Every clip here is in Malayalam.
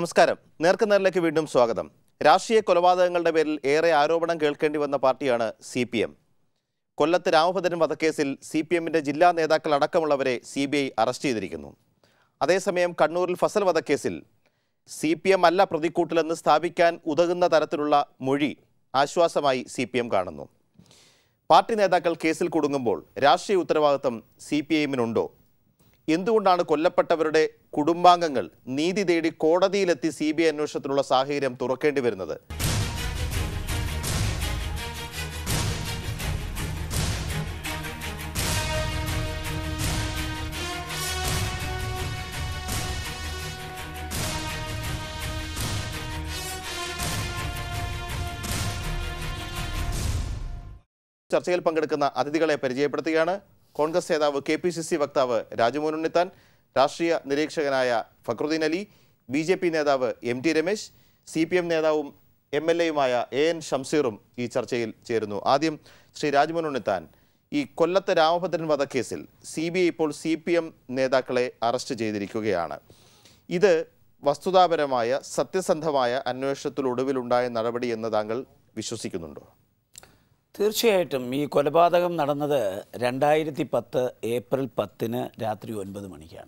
നമസ്കാരം നേർക്കുനേരിലേക്ക് വീണ്ടും സ്വാഗതം രാഷ്ട്രീയ കൊലപാതകങ്ങളുടെ പേരിൽ ഏറെ ആരോപണം കേൾക്കേണ്ടി വന്ന പാർട്ടിയാണ് സി പി എം കൊല്ലത്ത് രാമഭദ്രൻ വധക്കേസിൽ സി പി എമ്മിന്റെ ജില്ലാ നേതാക്കൾ അടക്കമുള്ളവരെ സി ബി ഐ അറസ്റ്റ് ചെയ്തിരിക്കുന്നു അതേസമയം കണ്ണൂരിൽ ഫസൽ വധക്കേസിൽ സി പി എം അല്ല പ്രതിക്കൂട്ടിലെന്ന് സ്ഥാപിക്കാൻ ഉതകുന്ന തരത്തിലുള്ള മൊഴി ആശ്വാസമായി സി പി എം കാണുന്നു പാർട്ടി നേതാക്കൾ കേസിൽ കുടുങ്ങുമ്പോൾ രാഷ്ട്രീയ ഉത്തരവാദിത്തം സി പി ഐഎമ്മിനുണ്ടോ എന്തുകൊണ്ടാണ് കൊല്ലപ്പെട്ടവരുടെ കുടുംബാംഗങ്ങൾ നീതി തേടി കോടതിയിലെത്തി സി ബി ഐ അന്വേഷണത്തിനുള്ള സാഹചര്യം തുറക്കേണ്ടി വരുന്നത് ചർച്ചയിൽ പങ്കെടുക്കുന്ന അതിഥികളെ പരിചയപ്പെടുത്തുകയാണ് കോൺഗ്രസ് നേതാവ് കെ പി സി സി വക്താവ് രാജമോഹൻ ഉണ്ണിത്താൻ രാഷ്ട്രീയ നിരീക്ഷകനായ Fakhruddin Ali B J P നേതാവ് M T Ramesh C P M നേതാവും എം എൽ എയുമായ എ എൻ ഷംസീറും ഈ ചർച്ചയിൽ ചേരുന്നു ആദ്യം ശ്രീ രാജമോഹൻ ഉണ്ണിത്താൻ ഈ കൊല്ലത്തെ രാമഭദ്രൻ വധക്കേസിൽ സി ബി ഐ ഇപ്പോൾ സി പി എം നേതാക്കളെ അറസ്റ്റ് ചെയ്തിരിക്കുകയാണ് ഇത് വസ്തുതാപരമായ സത്യസന്ധമായ അന്വേഷണത്തിലൊടുവിലുണ്ടായ നടപടി എന്ന് താങ്കൾ വിശ്വസിക്കുന്നുണ്ടോ തീർച്ചയായിട്ടും ഈ കൊലപാതകം നടന്നത് രണ്ടായിരത്തി പത്ത് ഏപ്രിൽ പത്തിന് രാത്രി ഒൻപത് മണിക്കാണ്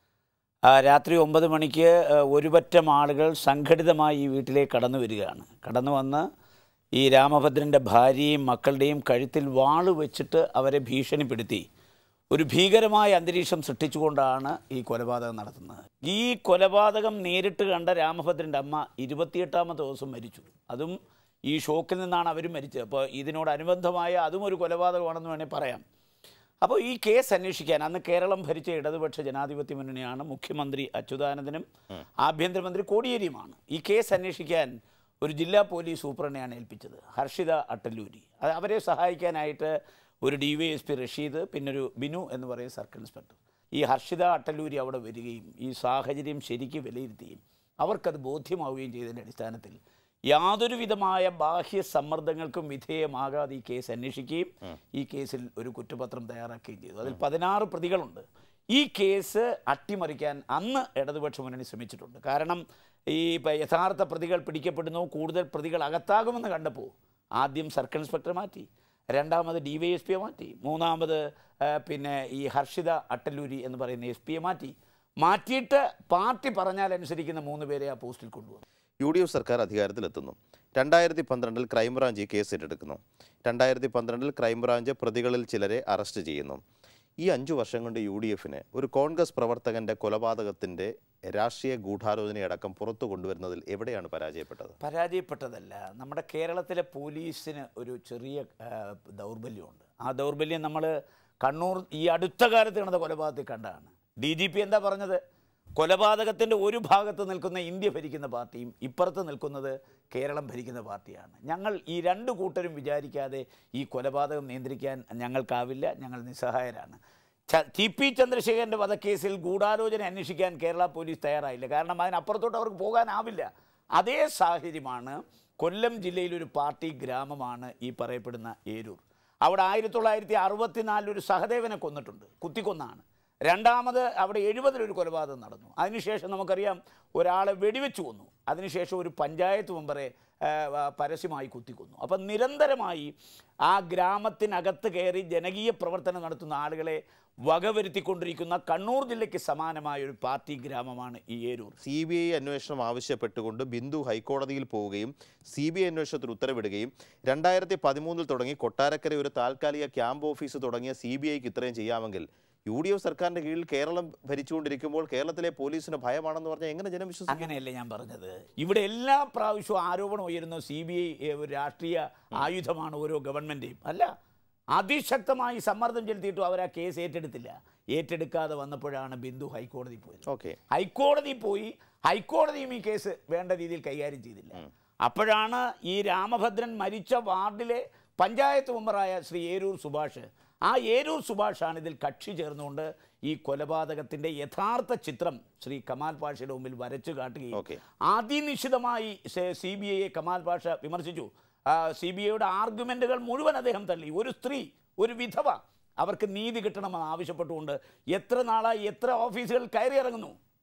ആ രാത്രി ഒമ്പത് മണിക്ക് ആ, ഒരുപറ്റം ആളുകൾ സംഘടിതമായി ഈ വീട്ടിലേക്ക് കടന്നു വരികയാണ് കടന്നു വന്ന് ഈ രാമഭദ്രൻ്റെ ഭാര്യയും മക്കളുടെയും കഴുത്തിൽ വാള് വെച്ചിട്ട് അവരെ ഭീഷണിപ്പെടുത്തി ഒരു ഭീകരമായ അന്തരീക്ഷം സൃഷ്ടിച്ചുകൊണ്ടാണ് ഈ കൊലപാതകം നടത്തുന്നത് ഈ കൊലപാതകം നേരിട്ട് കണ്ട രാമഭദ്രൻ്റെ അമ്മ ഇരുപത്തിയെട്ടാമത്തെ ദിവസം മരിച്ചു അതും ഈ ഷോക്കിൽ നിന്നാണ് അവർ മരിച്ചത് അപ്പോൾ ഇതിനോടനുബന്ധമായ അതും ഒരു കൊലപാതകമാണെന്ന് വേണേൽ പറയാം അപ്പോൾ ഈ കേസ് അന്വേഷിക്കാൻ അന്ന് കേരളം ഭരിച്ച ഇടതുപക്ഷ ജനാധിപത്യ മുന്നണിയാണ് മുഖ്യമന്ത്രി അച്യുതാനന്ദനും ആഭ്യന്തരമന്ത്രി കോടിയേരിയുമാണ് ഈ കേസ് അന്വേഷിക്കാൻ ഒരു ജില്ലാ പോലീസ് സൂപ്രണ്ടിനെയാണ് ഏൽപ്പിച്ചത് ഹർഷിത അട്ടല്ലൂരി അത് അവരെ സഹായിക്കാനായിട്ട് ഒരു D Y S P Rasheed പിന്നൊരു ബിനു എന്ന് പറയുന്ന സർക്കിൾ ഇൻസ്പെക്ടർ ഈ ഹർഷിത അട്ടല്ലൂരി അവിടെ വരികയും ഈ സാഹചര്യം ശരിക്ക് വിലയിരുത്തുകയും അവർക്കത് ബോധ്യമാവുകയും ചെയ്തതിൻ്റെ അടിസ്ഥാനത്തിൽ യാതൊരു വിധമായ ബാഹ്യ സമ്മർദ്ദങ്ങൾക്കും വിധേയമാകാതെ ഈ കേസ് അന്വേഷിക്കുകയും ഈ കേസിൽ ഒരു കുറ്റപത്രം തയ്യാറാക്കുകയും ചെയ്തു അതിൽ പതിനാറ് പ്രതികളുണ്ട് ഈ കേസ് അട്ടിമറിക്കാൻ അന്ന് ഇടതുപക്ഷ മുന്നണി ശ്രമിച്ചിട്ടുണ്ട് കാരണം ഈ ഇപ്പം യഥാർത്ഥ പ്രതികൾ പിടിക്കപ്പെടുന്നു കൂടുതൽ പ്രതികൾ അകത്താകുമെന്ന് കണ്ടപ്പോൾ ആദ്യം സർക്കിൾ ഇൻസ്പെക്ടർ മാറ്റി രണ്ടാമത് ഡി വൈ എസ് പിയെ മാറ്റി മൂന്നാമത് ആ, പിന്നെ ഈ ഹർഷിത അട്ടല്ലൂരി എന്ന് പറയുന്ന എസ് പിയെ മാറ്റി മാറ്റിയിട്ട് പാർട്ടി പറഞ്ഞാൽ അനുസരിക്കുന്ന മൂന്ന് പേരെ ആ പോസ്റ്റിൽ കൊണ്ടുവന്നു യു ഡി എഫ് സർക്കാർ അധികാരത്തിലെത്തുന്നു രണ്ടായിരത്തി പന്ത്രണ്ടിൽ ക്രൈംബ്രാഞ്ച് ഈ കേസ് ഏറ്റെടുക്കുന്നു രണ്ടായിരത്തി പന്ത്രണ്ടിൽ ക്രൈംബ്രാഞ്ച് പ്രതികളിൽ ചിലരെ അറസ്റ്റ് ചെയ്യുന്നു ഈ അഞ്ചു വർഷം കൊണ്ട് യു ഡി എഫിന് ഒരു കോൺഗ്രസ് പ്രവർത്തകന്റെ കൊലപാതകത്തിന്റെ രാഷ്ട്രീയ ഗൂഢാലോചനയടക്കം പുറത്തു കൊണ്ടുവരുന്നതിൽ എവിടെയാണ് പരാജയപ്പെട്ടത് പരാജയപ്പെട്ടതല്ല നമ്മുടെ കേരളത്തിലെ പോലീസിന് ഒരു ചെറിയ ആ, ദൗർബല്യമുണ്ട് ആ ദൗർബല്യം നമ്മൾ കണ്ണൂർ ഈ അടുത്ത കാലത്ത് നടന്ന കൊലപാതകത്തിൽ കണ്ടതാണ് ഡി ജി പി എന്താ പറഞ്ഞത് കൊലപാതകത്തിൻ്റെ ഒരു ഭാഗത്ത് നിൽക്കുന്ന ഇന്ത്യ ഭരിക്കുന്ന പാർട്ടിയും ഇപ്പുറത്ത് നിൽക്കുന്നത് കേരളം ഭരിക്കുന്ന പാർട്ടിയാണ് ഞങ്ങൾ ഈ രണ്ട് കൂട്ടരും വിചാരിക്കാതെ ഈ കൊലപാതകം നിയന്ത്രിക്കാൻ ഞങ്ങൾക്കാവില്ല ഞങ്ങൾ നിസ്സഹായരാണ് ച- ടി പി ചന്ദ്രശേഖരൻ്റെ വധക്കേസിൽ ഗൂഢാലോചന അന്വേഷിക്കാൻ കേരള പോലീസ് തയ്യാറായില്ല കാരണം അതിനപ്പുറത്തോട്ട് അവർക്ക് പോകാനാവില്ല അതേ സാഹചര്യമാണ് കൊല്ലം ജില്ലയിലൊരു പാർട്ടി ഗ്രാമമാണ് ഈ പറയപ്പെടുന്ന ഏരൂർ അവിടെ ആയിരത്തി തൊള്ളായിരത്തി അറുപത്തിനാലിൽ ഒരു സഹദേവനെ കൊന്നിട്ടുണ്ട് കുത്തിക്കൊന്നാണ് രണ്ടാമത് അവിടെ എഴുപതിലൊരു കൊലപാതകം നടന്നു അതിനുശേഷം നമുക്കറിയാം ഒരാളെ വെടിവെച്ച് കൊന്നു അതിനുശേഷം ഒരു പഞ്ചായത്ത് മെമ്പറെ ആ, ആ, പരസ്യമായി കുത്തിക്കൊന്നു അപ്പം നിരന്തരമായി ആ ഗ്രാമത്തിനകത്ത് കയറി ജനകീയ പ്രവർത്തനം നടത്തുന്ന ആളുകളെ വകവരുത്തിക്കൊണ്ടിരിക്കുന്ന കണ്ണൂർ ജില്ലയ്ക്ക് സമാനമായ ഒരു പാർട്ടി ഗ്രാമമാണ് ഈ ഏരൂർ സി ബി ഐ അന്വേഷണം ആവശ്യപ്പെട്ടുകൊണ്ട് ബിന്ദു ഹൈക്കോടതിയിൽ പോവുകയും സി ബി ഐ അന്വേഷണത്തിന് ഉത്തരവിടുകയും രണ്ടായിരത്തി പതിമൂന്നിൽ തുടങ്ങി കൊട്ടാരക്കര ഒരു താൽക്കാലിക ക്യാമ്പ് ഓഫീസ് തുടങ്ങിയ സി ബി ഐക്ക് ഇത്രയും ചെയ്യാമെങ്കിൽ യു ഡി എഫ് സർക്കാരിന്റെ കീഴിൽ കേരളം ഭരിച്ചുകൊണ്ടിരിക്കുമ്പോൾ കേരളത്തിലെ പോലീസിന് ഭയമാണെന്ന് പറഞ്ഞാൽ എങ്ങനെ ജനം വിശ്വസിക്കും അങ്ങനെയല്ലേ ഞാൻ പറഞ്ഞത് ഇവിടെ എല്ലാ പ്രാവശ്യവും ആരോപണം ഉയരുന്നു സി ബി ഐ ഒരു രാഷ്ട്രീയ ആയുധമാണ് ഓരോ ഗവൺമെൻറ്റേയും അല്ല അതിശക്തമായി സമ്മർദ്ദം ചെലുത്തിയിട്ടും അവർ ആ കേസ് ഏറ്റെടുത്തില്ല ഏറ്റെടുക്കാതെ വന്നപ്പോഴാണ് ബിന്ദു ഹൈക്കോടതി പോയത് ഓക്കെ ഹൈക്കോടതി പോയി ഹൈക്കോടതിയും ഈ കേസ് വേണ്ട രീതിയിൽ കൈകാര്യം ചെയ്തില്ല അപ്പോഴാണ് ഈ രാമഭദ്രൻ മരിച്ച വാർഡിലെ പഞ്ചായത്ത് മെമ്പറായ ശ്രീ ഏരൂർ സുഭാഷ് ആ ഏരൂർ സുഭാഷാണ് ഇതിൽ കക്ഷി ചേർന്നുകൊണ്ട് ഈ കൊലപാതകത്തിൻ്റെ യഥാർത്ഥ ചിത്രം ശ്രീ കമാൽ പാഷയുടെ മുമ്പിൽ വരച്ചു കാട്ടുകയും ഓക്കെ അതിനിശ്ചിതമായി സി ബി ഐയെ കമാൽ പാഷ വിമർശിച്ചു സി ബി ഐയുടെ ആർഗ്യുമെൻറ്റുകൾ മുഴുവൻ അദ്ദേഹം തള്ളി ഒരു സ്ത്രീ ഒരു വിധവ അവർക്ക് നീതി കിട്ടണമെന്ന് ആവശ്യപ്പെട്ടുകൊണ്ട് എത്ര നാളായി എത്ര ഓഫീസുകൾ കയറി ഇറങ്ങുന്നു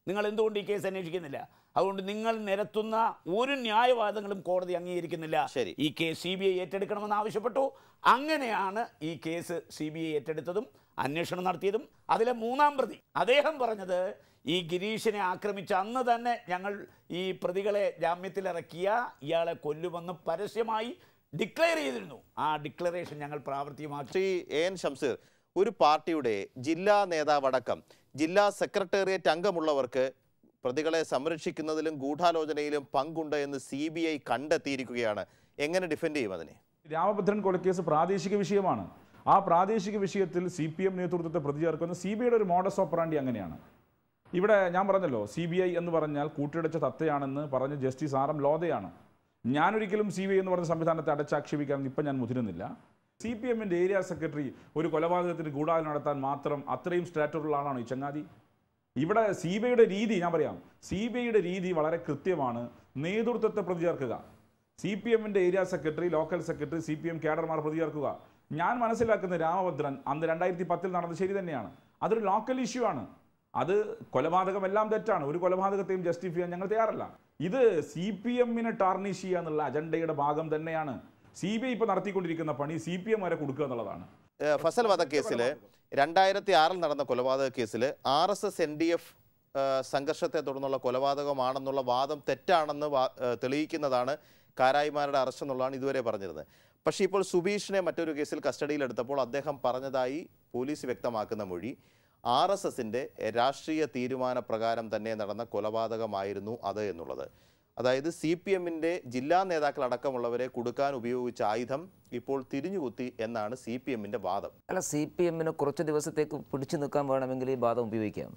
നിങ്ങൾ എന്തുകൊണ്ട് ഈ കേസ് അന്വേഷിക്കുന്നില്ല അതുകൊണ്ട് നിങ്ങൾ നിരത്തുന്ന ഒരു ന്യായവാദങ്ങളും കോടതി അംഗീകരിക്കുന്നില്ല ശരി. ഈ കേസ് സി ബി ഐ ഏറ്റെടുക്കണമെന്ന് ആവശ്യപ്പെട്ടു അങ്ങനെയാണ് ഈ കേസ് സി ബി ഐ ഏറ്റെടുത്തതും അന്വേഷണം നടത്തിയതും അതിലെ മൂന്നാം പ്രതി അദ്ദേഹം പറഞ്ഞത് ഈ ഗിരീഷിനെ ആക്രമിച്ച അന്ന് തന്നെ ഞങ്ങൾ ഈ പ്രതികളെ ജാമ്യത്തിലിറക്കിയ ഇയാളെ കൊല്ലുമെന്ന് പരസ്യമായി ഡിക്ലെയർ ചെയ്തിരുന്നു ആ ഡിക്ലറേഷൻ ഞങ്ങൾ പ്രാവർത്തികമാക്കി ശ്രീ എ എൻ ഷംസീർ ഒരു പാർട്ടിയുടെ ജില്ലാ നേതാവടക്കം ജില്ലാ സെക്രട്ടേറിയറ്റ് അംഗമുള്ളവർക്ക് പ്രതികളെ സംരക്ഷിക്കുന്നതിലും ഗൂഢാലോചനയിലും പങ്കുണ്ട് എന്ന് സി ബി ഐ കണ്ടെത്തിയിരിക്കുകയാണ് എങ്ങനെ ഡിഫെൻഡ് ചെയ്യും അതിനെ രാമഭദ്രൻ കൊലക്കേസ് പ്രാദേശിക വിഷയമാണ് ആ പ്രാദേശിക വിഷയത്തിൽ സി പി എം നേതൃത്വത്തെ പ്രതി ചേർക്കുന്ന സി ബി ഐയുടെ ഒരു മോഡസ് ഓപ്പറാണ്ടി അങ്ങനെയാണ് ഇവിടെ ഞാൻ പറഞ്ഞല്ലോ സി ബി ഐ എന്ന് പറഞ്ഞാൽ കൂട്ടിയടച്ച തത്തയാണെന്ന് പറഞ്ഞ ജസ്റ്റിസ് ആർ എം ലോധയാണ് ഞാനൊരിക്കലും സി ബി ഐ എന്ന് പറഞ്ഞ സംവിധാനത്തെ അടച്ചാക്ഷേപിക്കാൻ ഇപ്പം ഞാൻ മുതിരുന്നില്ല സി പി എമ്മിൻ്റെ ഏരിയ സെക്രട്ടറി ഒരു കൊലപാതകത്തിന് ഗൂഢാലോചന നടത്താൻ മാത്രം അത്രയും സ്റ്റാറ്ററുള്ള ആളാണോ ഈ ചങ്ങാതി ഇവിടെ സി ബി ഐയുടെ രീതി ഞാൻ പറയാം സി ബി ഐയുടെ രീതി വളരെ കൃത്യമാണ് നേതൃത്വത്തെ പ്രതി ചേർക്കുക സി പി എമ്മിൻ്റെ area secretary local secretary C P M കേഡർമാർ പ്രതി ചേർക്കുക ഞാൻ മനസ്സിലാക്കുന്ന രാമഭദ്രൻ അന്ന് രണ്ടായിരത്തി പത്തിൽ നടന്നത് ശരി തന്നെയാണ് അതൊരു ലോക്കൽ ഇഷ്യൂ ആണ് അത് കൊലപാതകം എല്ലാം തെറ്റാണ് ഒരു കൊലപാതകത്തെയും ജസ്റ്റിഫൈ ചെയ്യാൻ ഞങ്ങൾ തയ്യാറല്ല ഇത് സി പി എമ്മിനെ ടാർണിഷ് ചെയ്യുക എന്നുള്ള അജണ്ടയുടെ ഭാഗം തന്നെയാണ് സി ബി ഐ ഇപ്പോൾ നടത്തിക്കൊണ്ടിരിക്കുന്ന പണി സി പി എം വരെ കൊടുക്കുക എന്നുള്ളതാണ് ഏഹ് ഫസൽ വധക്കേസിൽ രണ്ടായിരത്തി ആറിൽ നടന്ന കൊലപാതക കേസിൽ R S S N D F സംഘർഷത്തെ തുടർന്നുള്ള കൊലപാതകമാണെന്നുള്ള വാദം തെറ്റാണെന്ന് വാ- ഏഹ് തെളിയിക്കുന്നതാണ് കാരായിമാരുടെ അറസ്റ്റ് എന്നുള്ളതാണ് ഇതുവരെ പറഞ്ഞിരുന്നത് പക്ഷേ ഇപ്പോൾ സുബീഷിനെ മറ്റൊരു കേസിൽ കസ്റ്റഡിയിലെടുത്തപ്പോൾ അദ്ദേഹം പറഞ്ഞതായി പോലീസ് വ്യക്തമാക്കുന്ന മൊഴി ആർ എസ് എസിൻ്റെ രാഷ്ട്രീയ തീരുമാന പ്രകാരം തന്നെ നടന്ന കൊലപാതകമായിരുന്നു അത് എന്നുള്ളത് അതായത് സി പി എമ്മിൻ്റെ ജില്ലാ നേതാക്കൾ അടക്കമുള്ളവരെ കൊടുക്കാൻ ഉപയോഗിച്ച ആയുധം ഇപ്പോൾ തിരിഞ്ഞുകുത്തി എന്നാണ് സി പി എമ്മിൻ്റെ വാദം അല്ല സി പി എമ്മിന് കുറച്ച് ദിവസത്തേക്ക് പിടിച്ചു നിൽക്കാൻ വേണമെങ്കിൽ ഈ വാദം ഉപയോഗിക്കാം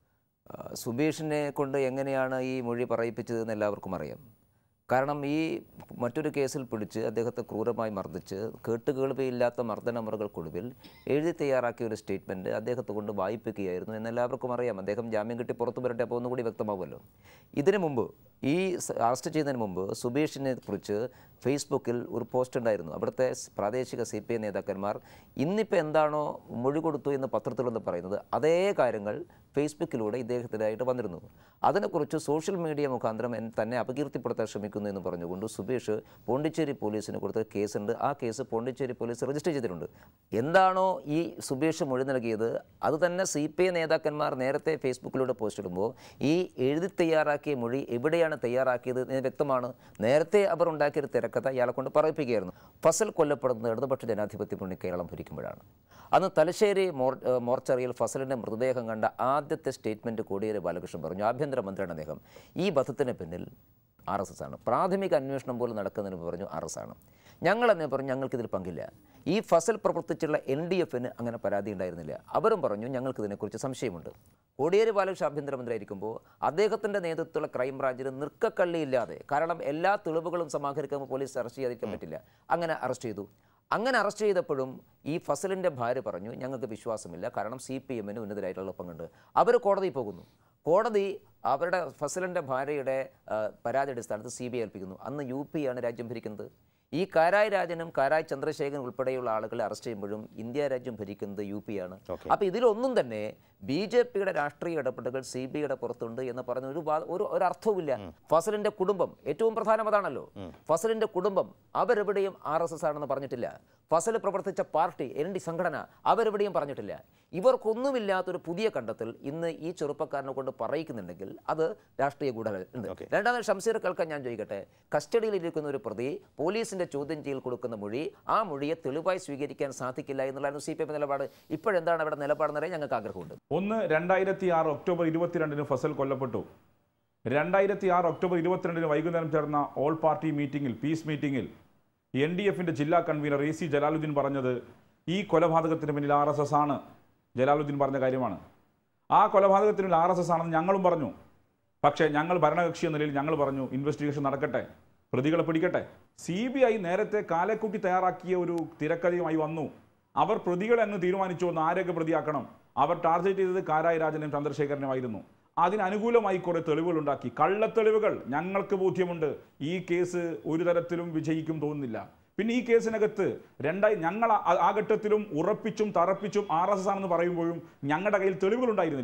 ആ, സുബീഷിനെ കൊണ്ട് എങ്ങനെയാണ് ഈ മൊഴി പറയിപ്പിച്ചതെന്ന് എല്ലാവർക്കും അറിയാം കാരണം ഈ മറ്റൊരു കേസിൽ പിടിച്ച് അദ്ദേഹത്തെ ക്രൂരമായി മർദ്ദിച്ച് കേട്ടുകേൾവിയില്ലാത്ത മർദ്ദനമുറകൾക്കൊടുവിൽ എഴുതി തയ്യാറാക്കിയ ഒരു സ്റ്റേറ്റ്മെൻറ്റ് അദ്ദേഹത്തെ കൊണ്ട് വായിപ്പിക്കുകയായിരുന്നു എന്ന് എല്ലാവർക്കും അറിയാം അദ്ദേഹം ജാമ്യം കിട്ടി പുറത്തു വരട്ടെ അപ്പോൾ ഒന്നുകൂടി വ്യക്തമാവുമല്ലോ ഇതിനു മുമ്പ് ഈ സ- അറസ്റ്റ് ചെയ്യുന്നതിന് മുമ്പ് സുബീഷിനെ കുറിച്ച് ഫേസ്ബുക്കിൽ ഒരു പോസ്റ്റ് ഉണ്ടായിരുന്നു അവിടുത്തെ സ് പ്രാദേശിക സി പി ഐ നേതാക്കന്മാർ ഇന്നിപ്പോൾ എന്താണോ മൊഴി കൊടുത്തു എന്ന് പത്രത്തിലൊന്ന് പറയുന്നത് അതേ കാര്യങ്ങൾ ഫേസ്ബുക്കിലൂടെ ഇദ്ദേഹത്തിനായിട്ട് വന്നിരുന്നു അതിനെക്കുറിച്ച് സോഷ്യൽ മീഡിയ മുഖാന്തരം എൻ- തന്നെ അപകീർത്തിപ്പെടുത്താൻ ശ്രമിക്കുന്നു എന്ന് പറഞ്ഞുകൊണ്ട് സുബീഷ് പോണ്ടിച്ചേരി പോലീസിന് കൊടുത്ത കേസുണ്ട് ആ കേസ് പോണ്ടിച്ചേരി പോലീസ് രജിസ്റ്റർ ചെയ്തിട്ടുണ്ട് എന്താണോ ഈ സുബീഷ് മൊഴി നൽകിയത് അത് തന്നെ സി പി ഐ നേതാക്കന്മാർ നേരത്തെ ഫേസ്ബുക്കിലൂടെ പോസ്റ്റ് ഇടുമ്പോൾ ഈ എഴുതി തയ്യാറാക്കിയ മൊഴി എവിടെയാണ് തയ്യാറാക്കിയത് എന്ന് വ്യക്തമാണ് നേരത്തെ അവർ ഉണ്ടാക്കിയൊരു തിരക്കഥ ഇയാളെ കൊണ്ട് പറയിപ്പിക്കുകയായിരുന്നു ഫസൽ കൊല്ലപ്പെടുന്നത് ഇടതുപക്ഷ ജനാധിപത്യ മുന്നണി കേരളം ഭരിക്കുമ്പോഴാണ് അന്ന് തലശ്ശേരി മോർ ഏഹ് മോർച്ചറിയിൽ ഫസലിൻ്റെ മൃതദേഹം കണ്ട ആദ്യത്തെ സ്റ്റേറ്റ്മെൻറ്റ് കോടിയേരി ബാലകൃഷ്ണൻ പറഞ്ഞു ആഭ്യന്തരമന്ത്രിയാണ് അദ്ദേഹം ഈ വധത്തിന് പിന്നിൽ ആർ എസ് എസ് ആണ് പ്രാഥമിക അന്വേഷണം പോലും നടക്കുന്നതിന് പറഞ്ഞു ആർ എസ് ആണ് ഞങ്ങൾ തന്നെ പറഞ്ഞു ഞങ്ങൾക്കിതിൽ പങ്കില്ല ഈ ഫസൽ പ്രവർത്തിച്ചുള്ള എൻ ഡി എഫിന് അങ്ങനെ പരാതി ഉണ്ടായിരുന്നില്ല അവരും പറഞ്ഞു ഞങ്ങൾക്കിതിനെക്കുറിച്ച് സംശയമുണ്ട് കോടിയേരി ബാലകൃഷ്ണൻ ആഭ്യന്തരമന്ത്രി ആയിരിക്കുമ്പോൾ അദ്ദേഹത്തിൻ്റെ നേതൃത്വത്തിലുള്ള ക്രൈംബ്രാഞ്ചിന് നിർക്കക്കള്ളിയില്ലാതെ കാരണം എല്ലാ തെളിവുകളും സമാഹരിക്കുമ്പോൾ പോലീസ് അറസ്റ്റ് ചെയ്യാതിരിക്കാൻ പറ്റില്ല അങ്ങനെ അറസ്റ്റ് ചെയ്തു അങ്ങനെ അറസ്റ്റ് ചെയ്തപ്പോഴും ഈ ഫസലിൻ്റെ ഭാര്യ പറഞ്ഞു ഞങ്ങൾക്ക് വിശ്വാസമില്ല കാരണം സി പി എമ്മിന് ഉന്നതരായിട്ടുള്ള പങ്കുണ്ട് അവർ കോടതിയിൽ പോകുന്നു കോടതി അവരുടെ ഫസലിൻ്റെ ഭാര്യയുടെ ആ, പരാതി അടിസ്ഥാനത്ത് സി ബി ഐ ഏൽപ്പിക്കുന്നു അന്ന് യു പി ആണ് രാജ്യം ഭരിക്കുന്നത് ഈ കാരായ് രാജനും കാരായ് ചന്ദ്രശേഖരൻ ഉൾപ്പെടെയുള്ള ആളുകളെ അറസ്റ്റ് ചെയ്യുമ്പോഴും ഇന്ത്യ രാജ്യം ഭരിക്കുന്നത് യു പി ആണ് അപ്പോൾ ഇതിലൊന്നും തന്നെ ബി ജെ പിയുടെ രാഷ്ട്രീയ ഇടപെടലുകൾ സി ബി ഐയുടെ പുറത്തുണ്ട് എന്ന് പറഞ്ഞ ഒരു വാ- ഒരു ഒരു അർത്ഥവുമില്ല ഫസലിന്റെ കുടുംബം ഏറ്റവും പ്രധാനം അതാണല്ലോ ഫസലിന്റെ കുടുംബം അവരെവിടെയും ആർ എസ് എസ് ആണെന്ന് പറഞ്ഞിട്ടില്ല ഫസൽ പ്രവർത്തിച്ച പാർട്ടി എൻ ഡി സംഘടന അവരെവിടെയും പറഞ്ഞിട്ടില്ല ഇവർക്കൊന്നുമില്ലാത്തൊരു പുതിയ കണ്ടെത്തൽ ഇന്ന് ഈ ചെറുപ്പക്കാരനെ കൊണ്ട് പറയിക്കുന്നുണ്ടെങ്കിൽ അത് രാഷ്ട്രീയ ഗൂഢാലോചന ഉണ്ട് രണ്ടാമത് ഷംസീർ കേൾക്കാൻ ഞാൻ ചോദിക്കട്ടെ കസ്റ്റഡിയിലിരിക്കുന്ന ഒരു പ്രതി പോലീസിന്റെ ചോദ്യം ചെയ്യൽ കൊടുക്കുന്ന മൊഴി ആ മൊഴിയെ തെളിവായി സ്വീകരിക്കാൻ സാധിക്കില്ല എന്നുള്ളതാണ് സി പി എം നിലപാട് ഇപ്പോഴെന്താണ് അവിടെ നിലപാടെന്ന് അറിയാൻ ഞങ്ങൾക്ക് ആഗ്രഹമുണ്ട് ഒന്ന് രണ്ടായിരത്തി ആറ് ഒക്ടോബർ ഇരുപത്തിരണ്ടിന് ഫസൽ കൊല്ലപ്പെട്ടു രണ്ടായിരത്തി ആറ് ഒക്ടോബർ ഇരുപത്തിരണ്ടിന് വൈകുന്നേരം ചേർന്ന ഓൾ പാർട്ടി മീറ്റിംഗിൽ പീസ് മീറ്റിംഗിൽ എൻ ഡി എഫിൻ്റെ ജില്ലാ കൺവീനർ എ സി ജലാലുദ്ദീൻ പറഞ്ഞത് ഈ കൊലപാതകത്തിന് പിന്നിൽ ആർ എസ് എസ് ആണ് ജലാലുദ്ദീൻ പറഞ്ഞ കാര്യമാണ് ആ കൊലപാതകത്തിന് പിന്നിൽ ആർ എസ് എസ് ആണെന്ന് ഞങ്ങളും പറഞ്ഞു പക്ഷേ ഞങ്ങൾ ഭരണകക്ഷി എന്ന നിലയിൽ ഞങ്ങൾ പറഞ്ഞു ഇൻവെസ്റ്റിഗേഷൻ നടക്കട്ടെ പ്രതികളെ പിടിക്കട്ടെ സി ബി ഐ നേരത്തെ കാലക്കൂട്ടി തയ്യാറാക്കിയ ഒരു തിരക്കഥയുമായി വന്നു അവർ പ്രതികളെ അങ്ങ് തീരുമാനിച്ചു ഒന്ന് ആരൊക്കെ പ്രതിയാക്കണം അവർ ടാർഗറ്റ് ചെയ്തത് കാരായ രാജനും ചന്ദ്രശേഖരനുമായിരുന്നു അതിനനുകൂലമായി കുറെ തെളിവുകൾ ഉണ്ടാക്കി കള്ളത്തെളിവുകൾ ഞങ്ങൾക്ക് ബോധ്യമുണ്ട് ഈ കേസ് ഒരു തരത്തിലും വിജയിക്കും തോന്നുന്നില്ല പിന്നെ ഈ കേസിനകത്ത് രണ്ടായി ഞങ്ങൾ ആ- ആ ഘട്ടത്തിലും ഉറപ്പിച്ചും തറപ്പിച്ചും ആർ എസ് എസ് ആണെന്ന് പറയുമ്പോഴും ഞങ്ങളുടെ കയ്യിൽ തെളിവുകൾ ഉണ്ടായിരുന്നില്ല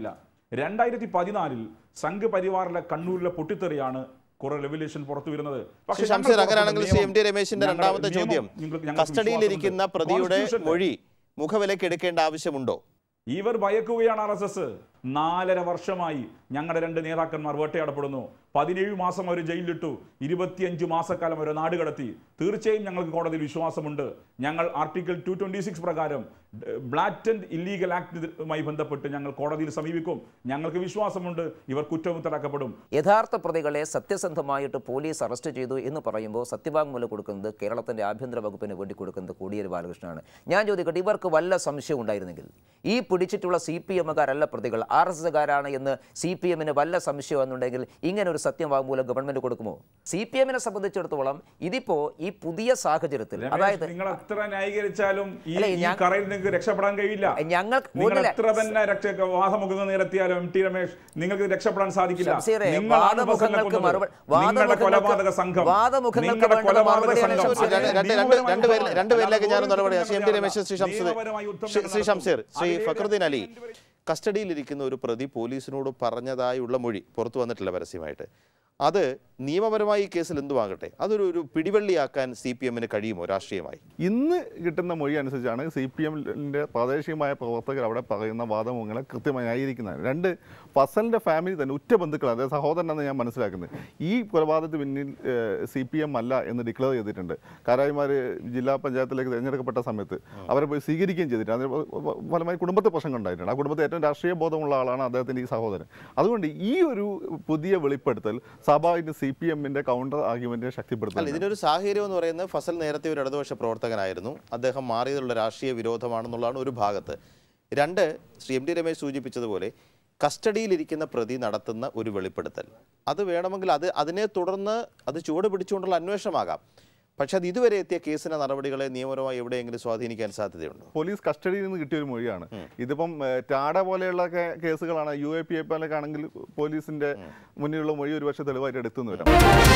രണ്ടായിരത്തി പതിനാലിൽ സംഘ് പരിവാറിലെ കണ്ണൂരിലെ പൊട്ടിത്തെറിയാണ് കുറെ റെവല്യൂഷൻ പുറത്തു വരുന്നത് പക്ഷേ ഞങ്ങൾ ശംസീർ അങ്ങനെയാണെങ്കിൽ പുറത്തുവിട്ട ശ്രീ എം ടി നിയമം- രമേശിന്റെ ഞങ്ങളുടെ രണ്ടാമത്തെ നിയമം ചോദ്യം നിങ്ങൾക്ക് ഞങ്ങൾക്ക് കസ്റ്റഡിയിലിരിക്കുന്ന വിശ്വാസമുണ്ട്. പ്രതിയുടെ Constitution- മൊഴി മുഖവിലയ്ക്ക് എടുക്കേണ്ട ആവശ്യമുണ്ടോ ഇവർ ഭയക്കുകയാണ് ആർ എസ് എസ് നാലര വർഷമായി ഞങ്ങളുടെ രണ്ട് നേതാക്കന്മാർ വേട്ടയാടപ്പെടുന്നു പതിനേഴ് മാസം അവർ ജയിലിലിട്ടു ഇരുപത്തിയഞ്ച് മാസക്കാലം അവരെ നാട് കടത്തി തീർച്ചയായും ഞങ്ങൾക്ക് കോടതിയിൽ വിശ്വാസമുണ്ട് ഞങ്ങൾ ആർട്ടിക്കിൾ ടു ട്വന്റി സിക്സ് പ്രകാരം ബ്ലാറ്റന്റ് ഇല്ലീഗൽ ആക്ടുമായി ബന്ധപ്പെട്ട് ഞങ്ങൾ കോടതിയിൽ സമീപിക്കും ഞങ്ങൾക്ക് വിശ്വാസമുണ്ട് ഇവർ കുറ്റമുത്തരാക്കപ്പെടും യഥാർത്ഥ പ്രതികളെ സത്യസന്ധമായിട്ട് പോലീസ് അറസ്റ്റ് ചെയ്തു എന്ന് പറയുമ്പോൾ സത്യവാങ്മൂലം കൊടുക്കുന്നത് കേരളത്തിന്റെ ആഭ്യന്തര വകുപ്പിന് വേണ്ടി കൊടുക്കുന്നത് കോടിയേരി ബാലകൃഷ്ണനാണ് ഞാൻ ചോദിക്കട്ടെ ഇവർക്ക് വല്ല സംശയം ഉണ്ടായിരുന്നെങ്കിൽ ഈ പിടിച്ചിട്ടുള്ള സി പി എമ്മുകാരല്ല പ്രതികൾ ആർ എസ് എസ്കാരാണ് എന്ന് സി പി എമ്മിന് വല്ല സംശയം എന്നുണ്ടെങ്കിൽ ഇങ്ങനെ ഒരു സത്യവാങ്മൂലം ഗവൺമെന്റ് കൊടുക്കുമോ സി പി എമ്മിനെ സംബന്ധിച്ചിടത്തോളം ഇതിപ്പോ ഈ പുതിയ സാഹചര്യത്തിൽ അതായത് നിങ്ങൾ എത്ര ന്യായീകരിച്ചാലും ഈ അല്ല, ഈ ഞാൻ- കറയിൽ നിങ്ങൾക്ക് രക്ഷപ്പെടാൻ കഴിയില്ല ഞങ്ങൾ നിങ്ങൾ ഒന്നില്ല. എത്ര തന്നെ രക്ഷ വാദമുഖങ്ങൾ നിരത്തിയാലും എം ടി രമേശ് നിങ്ങൾക്ക് രക്ഷപ്പെടാൻ സാധിക്കില്ല ശംസീറെ, നിങ്ങളാണ് വാദമുഖങ്ങൾക്ക് ബസലിനെ കൊന്നത്. മറുപടി- നിങ്ങളുടെ വാദമുഖങ്ങൾക്ക് കൊലപാതക സംഘം വാദമുഖങ്ങൾക്ക് നിങ്ങളുടെ വേണ്ടുന്ന കൊലപാതക മറുപടിയാണ് സംഘം ശംസീർ. രണ്ട് രണ്ട് രണ്ട് രണ്ട് പേരിൽ രണ്ട് പേരിലേക്ക് ഞാൻ നടപടി ശ്രീ എം ടി രമേശ് ശ്രീ ഷംസീർ ശ്രീ- ശ്രീ ഷംസീർ ശ്രീ ഫക്രുദ്ദീൻ അലി കസ്റ്റഡിയിലിരിക്കുന്ന ഒരു പ്രതി പോലീസിനോട് പറഞ്ഞതായുള്ള മൊഴി പുറത്തു വന്നിട്ടില്ല പരസ്യമായിട്ട് അത് നിയമപരമായി ഈ കേസിൽ എന്തുമാകട്ടെ അതൊരു ഒരു പിടിവള്ളിയാക്കാൻ സി പി എമ്മിന് കഴിയുമോ രാഷ്ട്രീയമായി ഇന്ന് കിട്ടുന്ന മൊഴി അനുസരിച്ചാണ് സി പി എമ്മിൻ്റെ പ്രാദേശികമായ പ്രവർത്തകർ അവിടെ പറയുന്ന വാദമുഖങ്ങളെ കൃത്യമായി ന്യായീകരിക്കുന്നത് രണ്ട് ഫസലിൻ്റെ ഫാമിലി തന്നെ ഉറ്റ ബന്ധുക്കൾ അതായത് സഹോദരനാണ് ഞാൻ മനസ്സിലാക്കുന്നത് ഈ കൊലപാതകത്തിന് പിന്നിൽ സി പി എം അല്ല എന്ന് ഡിക്ലെയർ ചെയ്തിട്ടുണ്ട് കാരായിമാർ ജില്ലാ പഞ്ചായത്തിലേക്ക് തിരഞ്ഞെടുക്കപ്പെട്ട സമയത്ത് അവരെ പോയി സ്വീകരിക്കുകയും ചെയ്തിട്ടുണ്ട് അതിന് ഫ- ഫലമായി കുടുംബത്തെ പ്രശ്നം ഉണ്ടായിട്ടുണ്ട് ആ കുടുംബത്തെ ഏറ്റവും രാഷ്ട്രീയ ബോധമുള്ള ആളാണ് അദ്ദേഹത്തിൻ്റെ ഈ സഹോദരൻ അതുകൊണ്ട് ഈ ഒരു പുതിയ വെളിപ്പെടുത്തൽ സ്വാഭാവിക സി പി എമ്മിൻ്റെ കൗണ്ടർ ആർഗ്യുമെൻറ്റിനെ അല്ല ശക്തിപ്പെടുത്തുന്നു ഇതിനൊരു സാഹചര്യം എന്ന് പറയുന്നത് ഫസൽ നേരത്തെ ഒരു ഇടതുപക്ഷ പ്രവർത്തകനായിരുന്നു അദ്ദേഹം മാറിയതുള്ള രാഷ്ട്രീയ വിരോധമാണെന്നുള്ളതാണ് ഒരു ഭാഗത്ത് രണ്ട് ശ്രീ എം ടി രമേശ് സൂചിപ്പിച്ചതുപോലെ കസ്റ്റഡിയിലിരിക്കുന്ന പ്രതി നടത്തുന്ന ഒരു വെളിപ്പെടുത്തൽ അത് വേണമെങ്കിൽ അത് അതിനെ തുടർന്ന് അത് ചുവട് പിടിച്ചുകൊണ്ടുള്ള അന്വേഷണമാകാം പക്ഷെ അത് ഇതുവരെ എത്തിയ കേസിന്റെ നടപടികളെ നിയമപരമായി എവിടെയെങ്കിലും സ്വാധീനിക്കാൻ സാധ്യതയുണ്ടോ പോലീസ് കസ്റ്റഡിയിൽ നിന്ന് കിട്ടിയ ഒരു മൊഴിയാണ് ഇതിപ്പം ഏഹ്, ടാഡ പോലെയുള്ള കേ- കേസുകളാണ് യു എ പി എ പോലൊക്കെ ആണെങ്കിൽ പോലീസിന്റെ മുന്നിലുള്ള മൊഴി ഒരുപക്ഷെ തെളിവായിട്ട് എടുത്തുനിന്ന് വരാം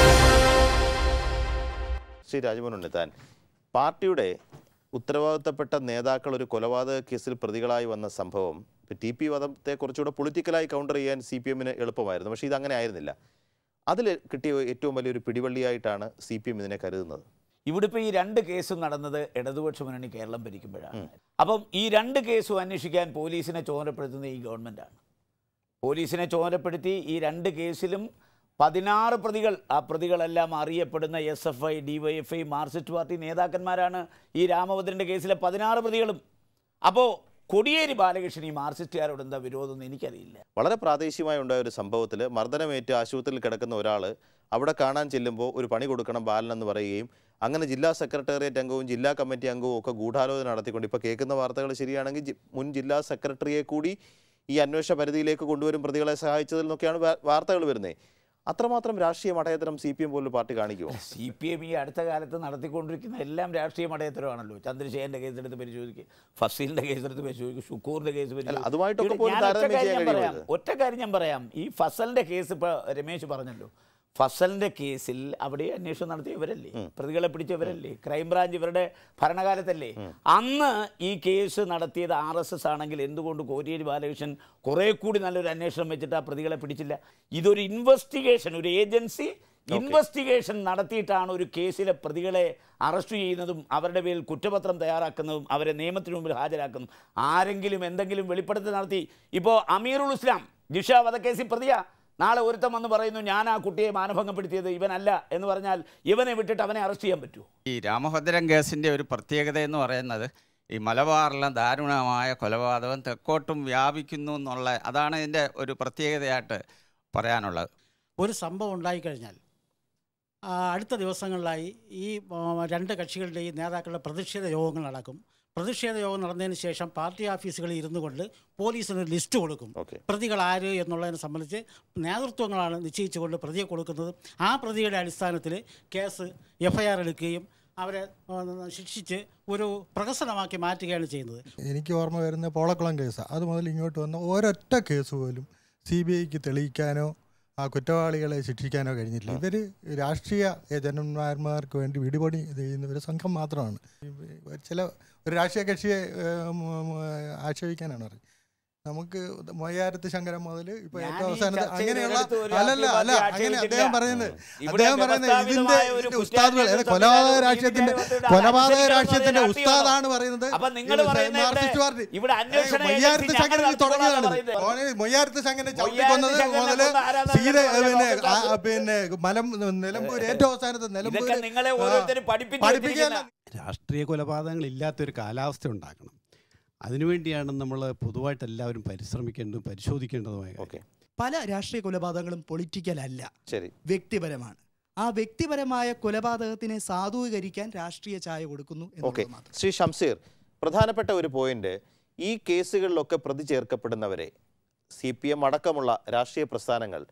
ശ്രീ രാജ്മോഹൻ ഉണ്ണിത്താൻ പാർട്ടിയുടെ ഉത്തരവാദിത്തപ്പെട്ട നേതാക്കൾ ഒരു കൊലപാതക കേസിൽ പ്രതികളായി വന്ന സംഭവം ടി പി വധത്തെ കുറച്ചുകൂടെ പൊളിറ്റിക്കലായി കൗണ്ടർ ചെയ്യാൻ സി പി എമ്മിന് എളുപ്പമായിരുന്നു പക്ഷേ ഇത് അങ്ങനെ ആയിരുന്നില്ല അതിൽ കിട്ടിയ ഏറ്റവും വലിയൊരു പിടിവള്ളിയായിട്ടാണ് സി പി എം ഇതിനെ കരുതുന്നത് ഇവിടെ ഇപ്പോൾ ഈ രണ്ട് കേസും നടന്നത് ഇടതുപക്ഷ മുന്നണി കേരളം ഭരിക്കുമ്പോഴാണ് അപ്പം ഈ രണ്ട് കേസും അന്വേഷിക്കാൻ പോലീസിനെ ചുമതലപ്പെടുത്തുന്നത് ഈ ഗവൺമെൻറ്റാണ് പോലീസിനെ ചുമതലപ്പെടുത്തി ഈ രണ്ട് കേസിലും പതിനാറ് പ്രതികൾ ആ പ്രതികളെല്ലാം അറിയപ്പെടുന്ന S F I D Y F I Marxist party നേതാക്കന്മാരാണ് ഈ രാമഭദ്രൻ്റെ കേസിലെ പതിനാറ് പ്രതികളും അപ്പോൾ കൊടിയേരി ബാലകൃഷ്ണൻ ഈ മാർക്സിസ്റ്റുകാരോട് എന്താ വിരോധം എന്ന് എനിക്കറിയില്ല വളരെ പ്രാദേശികമായി ഉണ്ടായ ഒരു സംഭവത്തിൽ മർദ്ദനമേറ്റ് ആശുപത്രിയിൽ കിടക്കുന്ന ഒരാൾ അവിടെ കാണാൻ ചെല്ലുമ്പോൾ ഒരു പണി കൊടുക്കണം ബാലൻ എന്ന് പറയുകയും അങ്ങനെ ജില്ലാ സെക്രട്ടേറിയറ്റ് അംഗവും ജില്ലാ കമ്മിറ്റി അംഗവും ഒക്കെ ഗൂഢാലോചന നടത്തിക്കൊണ്ട് ഇപ്പോൾ കേൾക്കുന്ന വാർത്തകൾ ശരിയാണെങ്കിൽ ജി- മുൻ ജില്ലാ സെക്രട്ടറിയെ കൂടി ഈ അന്വേഷണ പരിധിയിലേക്ക് കൊണ്ടുവരും പ്രതികളെ സഹായിച്ചതിൽ നിന്നൊക്കെയാണ് വാ- വാർത്തകൾ വരുന്നത് അത്രമാത്രം രാഷ്ട്രീയ മഠയത്തരം സി പി എം പോലുള്ള പാർട്ടി കാണിക്കുമോ സി പി എം ഈ അടുത്ത കാലത്ത് നടത്തിക്കൊണ്ടിരിക്കുന്ന എല്ലാം രാഷ്ട്രീയ മടയത്തരമാണല്ലോ ചന്ദ്രശേഖരൻ്റെ കേസെടുത്ത് പരിശോധിക്കുക ഫസീലിൻ്റെ കേസെടുത്ത് പരിശോധിക്കുക ഷുക്കൂറിൻ്റെ കേസ് പരിശോധിക്കുക. അതുമായിട്ടൊക്കെ ഇവിടെ പോലും ഞാൻ ഒറ്റ താരതമ്യം കാര്യം ചെയ്യാൻ ഞാൻ കഴിയുമോ പറയാം. ഇത്? ഒറ്റ കാര്യം ഞാൻ പറയാം ഈ ഫസലിൻ്റെ കേസ് ഇപ്പോൾ രമേശ് പറഞ്ഞല്ലോ ഫസലിൻ്റെ കേസിൽ അവിടെ അന്വേഷണം നടത്തിയവരല്ലേ പ്രതികളെ പിടിച്ചവരല്ലേ ക്രൈംബ്രാഞ്ച് ഇവരുടെ ഭരണകാലത്തല്ലേ അന്ന് ഈ കേസ് നടത്തിയത് ആർ എസ് എസ് ആണെങ്കിൽ എന്തുകൊണ്ട് കോടിയേരി ബാലകൃഷ്ണൻ കുറെ കൂടി നല്ലൊരു അന്വേഷണം വെച്ചിട്ട് ആ പ്രതികളെ പിടിച്ചില്ല ഇതൊരു ഇൻവെസ്റ്റിഗേഷൻ ഒരു ഏജൻസി ഇൻവെസ്റ്റിഗേഷൻ നടത്തിയിട്ടാണ് ഒരു കേസിലെ പ്രതികളെ അറസ്റ്റ് ചെയ്യുന്നതും അവരുടെ പേരിൽ കുറ്റപത്രം തയ്യാറാക്കുന്നതും അവരെ നിയമത്തിന് മുമ്പിൽ ഹാജരാക്കുന്നതും ആരെങ്കിലും എന്തെങ്കിലും വെളിപ്പെടുത്തൽ നടത്തി ഇപ്പോൾ അമീറുൽ ഇസ്ലാം ജിഷ വധക്കേസിൽ പ്രതിയാ നാളെ ഒരുത്തം വന്ന് പറയുന്നു ഞാൻ ആ കുട്ടിയെ മാനഭംഗപ്പെടുത്തിയത് ഇവനല്ല എന്ന് പറഞ്ഞാൽ ഇവനെ വിട്ടിട്ട് അവനെ അറസ്റ്റ് ചെയ്യാൻ പറ്റുമോ ഈ രാമഭദ്രൻ കേസിൻ്റെ ഒരു പ്രത്യേകത എന്ന് പറയുന്നത് ഈ മലബാറിലെ ദാരുണമായ കൊലപാതകം തെക്കോട്ടും വ്യാപിക്കുന്നു എന്നുള്ള അതാണ് ഇതിൻ്റെ ഒരു പ്രത്യേകതയായിട്ട് പറയാനുള്ളത് ഒരു സംഭവം ഉണ്ടായിക്കഴിഞ്ഞാൽ ആ, അടുത്ത ദിവസങ്ങളിലായി ഈ ആ, രണ്ട് കക്ഷികളുടെയും നേതാക്കളുടെ പ്രതിഷേധ യോഗങ്ങൾ നടക്കും പ്രതിഷേധ യോഗം നടന്നതിന് ശേഷം പാർട്ടി ഓഫീസുകളിൽ ഇരുന്നു കൊണ്ട് പോലീസിന് ഒരു ലിസ്റ്റ് കൊടുക്കും ഓക്കെ പ്രതികൾ ആര് എന്നുള്ളതിനെ സംബന്ധിച്ച് നേതൃത്വങ്ങളാണ് നിശ്ചയിച്ചുകൊണ്ട് പ്രതിയെ കൊടുക്കുന്നത് ആ പ്രതിയുടെ അടിസ്ഥാനത്തിൽ കേസ് എഫ് ഐ ആർ എടുക്കുകയും അവരെ ആ, ശിക്ഷിച്ച് ഒരു പ്രഹസനമാക്കി മാറ്റുകയാണ് ചെയ്യുന്നത് എനിക്ക് ഓർമ്മ വരുന്ന പോളക്കുളം കേസാണ് അത് മുതൽ ഇങ്ങോട്ട് വന്ന ഒരൊറ്റ കേസ് പോലും സി ബി ഐക്ക് തെളിയിക്കാനോ ആ കുറ്റവാളികളെ ശിക്ഷിക്കാനോ കഴിഞ്ഞില്ല ഇവർ രാഷ്ട്രീയ ഏജന്റുമാർക്ക് വേണ്ടി വിടിപൊടി ചെയ്യുന്ന ഒരു സംഘം മാത്രമാണ് ചില ഒരു രാഷ്ട്രീയ കക്ഷിയെ ഏം, ഉം, ആക്ഷേപിക്കാനാണ് പറയുന്നത് നമുക്ക് മൊയ്യാരത്ത് ശങ്കരൻ മുതൽ ഇപ്പൊ ഞാൻ ഏറ്റവും ഈ അവസാനത്തെ ചർച്ചയിൽ അങ്ങനെയുള്ള ഒരിടത്തും ഒരു അല്ലല്ല അല്ല രാഷ്ട്രീയ അങ്ങനെ പാർട്ടി അദ്ദേഹം ആക്ഷേപിച്ചിട്ടില്ല. പറയുന്നത് ഇവിടെ അദ്ദേഹം പറയുന്നത് ഇതിന്റെ വ്യവസ്ഥാപിതമായ ഒരു ഇതിന്റെ ഉസ്താദുകൾ അതായത് കുറ്റാന്വേഷണ കൊലപാതക സംവിധാനം രാഷ്ട്രീയത്തിന്റെ ഇതിന്റെ കൊലപാതക അനുസരിച്ച് രാഷ്ട്രീയത്തിന്റെ രാഷ്ട്രീയമാണോ? ഉസ്താദാണ് പറയുന്നത് അപ്പൊ നിങ്ങൾ ഇത് പറയുന്നത് മാർക്സിസ്റ്റ് ഇവിടെ- പാർട്ടി ഇവിടെ അന്വേഷണ ഏ, മൊയ്യാരത്ത് ഏജൻസി ശങ്കരൻ ഞങ്ങൾ തുടങ്ങിയതാണ് പറയുന്നത്. ഓനെ മൊയ്യാരത്ത് ശങ്കരനെ മൊയ്യാരത്ത് ചവിട്ടിക്കൊന്നത് ശങ്കരനെ മുതല് കൊന്ന ആരാധകർ സീത എന്ന് പിന്നെ പറയുന്നത് ആ, പിന്നെ മലം നിലമ്പൂർ ഏറ്റവും അവസാനത്തെ നിലമ്പൂർ ഇതൊക്കെ നിങ്ങളെ ഓരോരുത്തരും പഠിപ്പിച്ച് പഠിപ്പിക്കാൻ വെച്ചിരിക്കുന്ന- രാഷ്ട്രീയ കൊലപാതകങ്ങൾ ഇല്ലാത്തൊരു കാലാവസ്ഥ ഉണ്ടാക്കണം അതിനുവേണ്ടിയാണ് നമ്മൾ പൊതുവായിട്ട് എല്ലാവരും പരിശ്രമിക്കേണ്ടതും പരിശോധിക്കേണ്ടതുമായ കാര്യം. ഓക്കെ പല രാഷ്ട്രീയ കൊലപാതകങ്ങളും പൊളിറ്റിക്കൽ അല്ല ശരി വ്യക്തിപരമാണ് ആ വ്യക്തിപരമായ കൊലപാതകത്തിനെ സാധൂകരിക്കാൻ രാഷ്ട്രീയ ചായ കൊടുക്കുന്നു ഓക്കെ എന്നുള്ളത് മാത്രം ശ്രീ ഷംസീർ പ്രധാനപ്പെട്ട ഒരു പോയിന്റ് ഈ കേസുകളിലൊക്കെ പ്രതി ചേർക്കപ്പെടുന്നവരെ സി പി എം അടക്കമുള്ള രാഷ്ട്രീയ പ്രസ്ഥാനങ്ങൾ